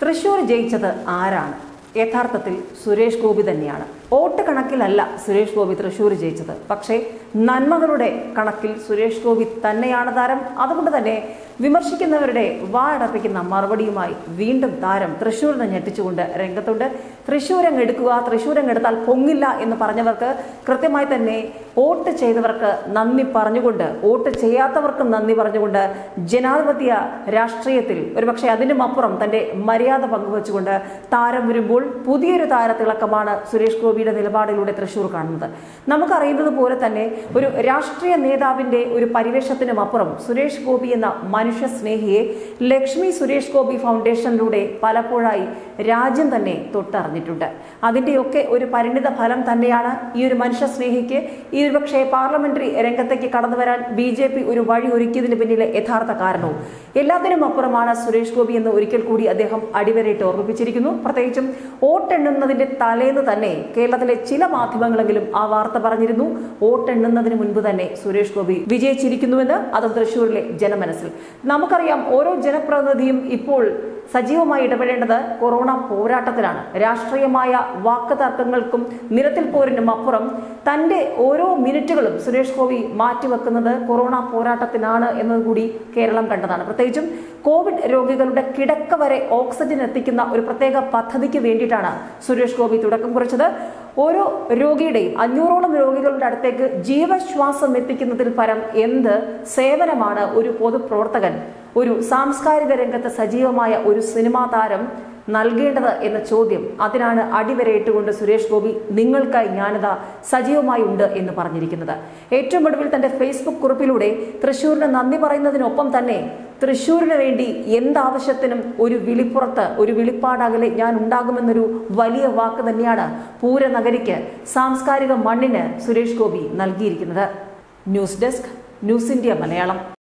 തൃശൂർ ജയിച്ചത് ആരാണ് യഥാർത്ഥത്തിൽ സുരേഷ് ഗോപി തന്നെയാണ് വോട്ട് കണക്കിലല്ല സുരേഷ് ഗോപി തൃശൂർ ജയിച്ചത് പക്ഷേ നന്മകളുടെ കണക്കിൽ സുരേഷ് ഗോപി തന്നെയാണ് താരം അതുകൊണ്ട് തന്നെ വിമർശിക്കുന്നവരുടെ വാടപ്പിക്കുന്ന മറുപടിയുമായി വീണ്ടും താരം തൃശ്ശൂരിനെ ഞെട്ടിച്ചുകൊണ്ട് രംഗത്തുണ്ട് തൃശ്ശൂരങ്ങ് എടുക്കുക തൃശ്ശൂരങ്ങ് എടുത്താൽ പൊങ്ങില്ല എന്ന് പറഞ്ഞവർക്ക് കൃത്യമായി തന്നെ വോട്ട് ചെയ്തവർക്ക് നന്ദി പറഞ്ഞുകൊണ്ട് വോട്ട് ചെയ്യാത്തവർക്കും നന്ദി പറഞ്ഞുകൊണ്ട് ജനാധിപത്യ രാഷ്ട്രീയത്തിൽ ഒരുപക്ഷെ അതിനും അപ്പുറം തന്റെ മര്യാദ പങ്കുവച്ചുകൊണ്ട് താരം വരുമ്പോൾ പുതിയൊരു താരത്തിളക്കമാണ് സുരേഷ് ഗോപിയുടെ നിലപാടിലൂടെ തൃശ്ശൂർ കാണുന്നത് നമുക്കറിയുന്നത് പോലെ തന്നെ ഒരു രാഷ്ട്രീയ നേതാവിന്റെ ഒരു പരിവേഷത്തിനും അപ്പുറം സുരേഷ് ഗോപി എന്ന മനുഷ്യ സ്നേഹിയെ ലക്ഷ്മി സുരേഷ് ഗോപി ഫൗണ്ടേഷനിലൂടെ പലപ്പോഴായി രാജ്യം തന്നെ തൊട്ടറിഞ്ഞിട്ടുണ്ട് അതിന്റെയൊക്കെ ഒരു പരിണിത ഫലം തന്നെയാണ് ഈ ഒരു മനുഷ്യ സ്നേഹിക്ക് ഈ ഒരു പക്ഷേ പാർലമെന്ററി രംഗത്തേക്ക് കടന്നു വരാൻ ബി ജെ പി ഒരു വഴി ഒരുക്കിയതിന് പിന്നിലെ യഥാർത്ഥ കാരണവും എല്ലാത്തിനും അപ്പുറമാണ് സുരേഷ് ഗോപി എന്ന് ഒരിക്കൽ കൂടി അദ്ദേഹം അടിവരയിട്ട് ഓർമ്മിപ്പിച്ചിരിക്കുന്നു പ്രത്യേകിച്ചും വോട്ടെണ്ണുന്നതിന്റെ തലേന്ന് തന്നെ കേരളത്തിലെ ചില മാധ്യമങ്ങളെങ്കിലും ആ വാർത്ത പറഞ്ഞിരുന്നു വോട്ടെണ്ണുന്നതിന് മുൻപ് തന്നെ സുരേഷ് ഗോപി വിജയിച്ചിരിക്കുന്നുവെന്ന് അതും തൃശ്ശൂരിലെ ജനമനസ്സിൽ നമുക്കറിയാം ഓരോ ജനപ്രതിനിധിയും ഇപ്പോൾ സജീവമായി ഇടപെടേണ്ടത് കൊറോണ പോരാട്ടത്തിലാണ് രാഷ്ട്രീയമായ വാക്ക് തർക്കങ്ങൾക്കും നിരത്തിൽ പോരിനും അപ്പുറം തന്റെ ഓരോ മിനിറ്റുകളും സുരേഷ് ഗോപി മാറ്റിവെക്കുന്നത് കൊറോണ പോരാട്ടത്തിനാണ് എന്നതുകൂടി കേരളം കണ്ടതാണ് പ്രത്യേകിച്ചും കോവിഡ് രോഗികളുടെ കിടക്ക വരെ ഓക്സിജൻ എത്തിക്കുന്ന ഒരു പ്രത്യേക പദ്ധതിക്ക് വേണ്ടിയിട്ടാണ് സുരേഷ് ഗോപി തുടക്കം കുറിച്ചത് ഓരോ രോഗിയുടെയും അഞ്ഞൂറോളം രോഗികളുടെ അടുത്തേക്ക് ജീവശ്വാസം എത്തിക്കുന്നതിൽ പരം എന്ത് സേവനമാണ് ഒരു പൊതുപ്രവർത്തകൻ ഒരു സാംസ്കാരിക രംഗത്ത് സജീവമായ ഒരു സിനിമാ താരം നൽകേണ്ടത് എന്ന ചോദ്യം അതിനാണ് അടിവരയിട്ടുകൊണ്ട് സുരേഷ് ഗോപി നിങ്ങൾക്കായി ഞാനിതാ സജീവമായി ഉണ്ട് എന്ന് പറഞ്ഞിരിക്കുന്നത് ഏറ്റവും ഒടുവിൽ തന്റെ ഫേസ്ബുക്ക് കുറിപ്പിലൂടെ തൃശ്ശൂരിന് നന്ദി പറയുന്നതിനൊപ്പം തന്നെ തൃശ്ശൂരിന് വേണ്ടി എന്താവശ്യത്തിനും ഒരു വിളിപ്പുറത്ത് ഒരു വിളിപ്പാടകലെ ഞാൻ ഉണ്ടാകുമെന്നൊരു വലിയ വാക്ക് തന്നെയാണ് പൂരനഗരിക്ക് സാംസ്കാരിക മണ്ണിന് സുരേഷ് ഗോപി നൽകിയിരിക്കുന്നത് news desk news India Malayalam